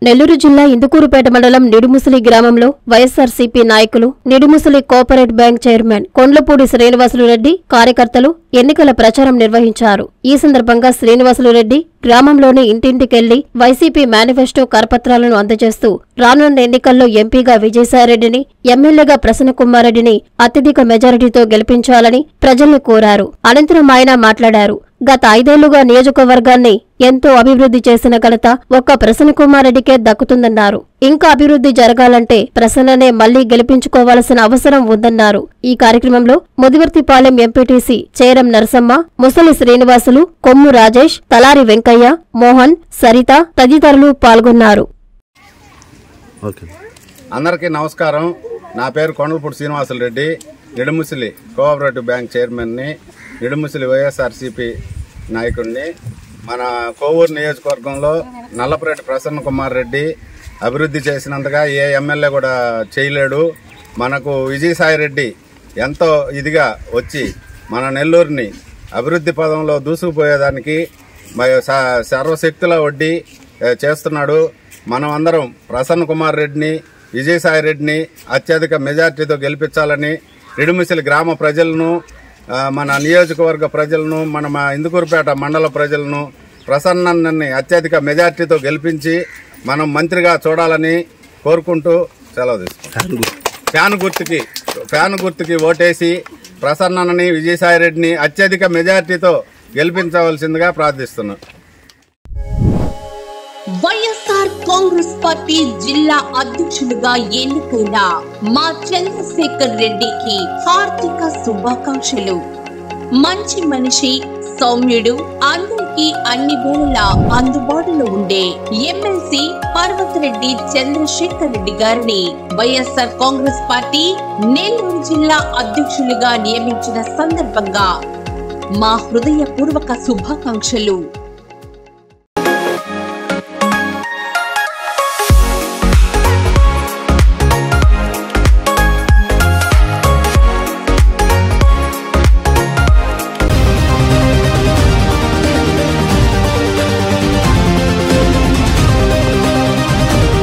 నెల్లూరు జిల్లా ఇందుకూరుపేట మండలం నిడుముసలి గ్రామంలో వైఎస్సార్సీపీ నాయకులు Nidumusali cooperate bank chairman Kondlapudi Srinivasulu Reddy కార్యకర్తలు ఎన్నికల ప్రచారం నిర్వహించారు ఈ సందర్భంగా శ్రీనివాసులు రెడ్డి గ్రామంలోని ఇంటింటికెళ్లి వైసీపీ మేనిఫెస్టో కరపత్రాలను అందజేస్తూ రానున్న ఎన్నికల్లో ఎంపీగా విజయసాయిరెడ్డిని ఎమ్మెల్యేగా ప్రసన్నకుమారెడ్డిని అత్యధిక మెజారిటీతో గెలిపించాలని ప్రజల్ని కోరారు అనంతరం ఆయన మాట్లాడారు గత ఐదేళ్లుగా నియోజకవర్గాన్ని ఎంతో అభివృద్ధి చేసిన ఘనత ఒక్క ప్రసన్నకుమారెడ్డికే దక్కుతుందన్నారు ఇంకా అభివృద్ధి జరగాలంటే ప్రసన్ననే మళ్లీ గెలిపించుకోవాల్సిన అవసరం ఉందన్నారు ఈ కార్యక్రమంలో ముదివర్తిపాలెం ఎంపీటీసీ చేరం నరసమ్మ ముసలి శ్రీనివాసులు కొమ్ము రాజేష్ తలారి వెంకయ్య మోహన్ సరిత తదితరులు పాల్గొన్నారు ఓకే అందరికీ నమస్కారం నా పేరు కొండలపూడి శ్రీనివాసులు రెడ్డి నిడుముసిలి కోఆపరేటివ్ బ్యాంక్ చైర్మన్ని నిడుముసిలి వైఎస్ఆర్సీపీ నాయకుడిని మన కోవూరు నియోజకవర్గంలో నల్లపురెడ్డి ప్రసన్న కుమార్ రెడ్డి అభివృద్ధి చేసినంతగా ఏ ఎమ్మెల్యే కూడా చేయలేడు మనకు విజయసాయి రెడ్డి ఎంతో ఇదిగా వచ్చి మన నెల్లూరుని అభివృద్ధి పదంలో దూసుకుపోయేదానికి మరి స- సర్వశక్తుల వడ్డీ ఏ, చేస్తున్నాడు మనం అందరం ప్రసన్న కుమార్ రెడ్డిని విజయసాయి రెడ్డిని అత్యధిక మెజార్టీతో గెలిపించాలని నిడుమిసిలి గ్రామ ప్రజలను ఆ, మన నియోజకవర్గ ప్రజలను మన మా ఇందుకూరుపేట మండల ప్రజలను ప్రసన్నని అత్యధిక మెజార్టీతో గెలిపించి మనం మంత్రిగా చూడాలని కోరుకుంటూ సెలవు తీసుకుంటాం ఫ్యాన్ గుర్తుకి ఫ్యాన్ గుర్తుకి ఓటేసి ప్రసన్నని విజయసాయి రెడ్డిని అత్యధిక మెజార్టీతో గెలిపించవలసిందిగా ప్రార్థిస్తున్నాం వైఎస్ఆర్ కాంగ్రెస్ పార్టీ జిల్లా అధ్యక్షులుగా ఎన్నికైన మా చంద్రశేఖర్ రెడ్డికి హార్దిక శుభాకాంక్షలు మంచి మనిషి సౌమ్యుడు అందరికీ అన్ని వేళలా అందుబాటులో ఉండే ఎమ్మెల్సీ పర్వతరెడ్డి చంద్రశేఖర్ రెడ్డి గారిని వైఎస్ఆర్ కాంగ్రెస్ పార్టీ నెల్లూరు జిల్లా అధ్యక్షులుగా నియమించిన సందర్భంగా మా హృదయపూర్వక శుభాకాంక్షలు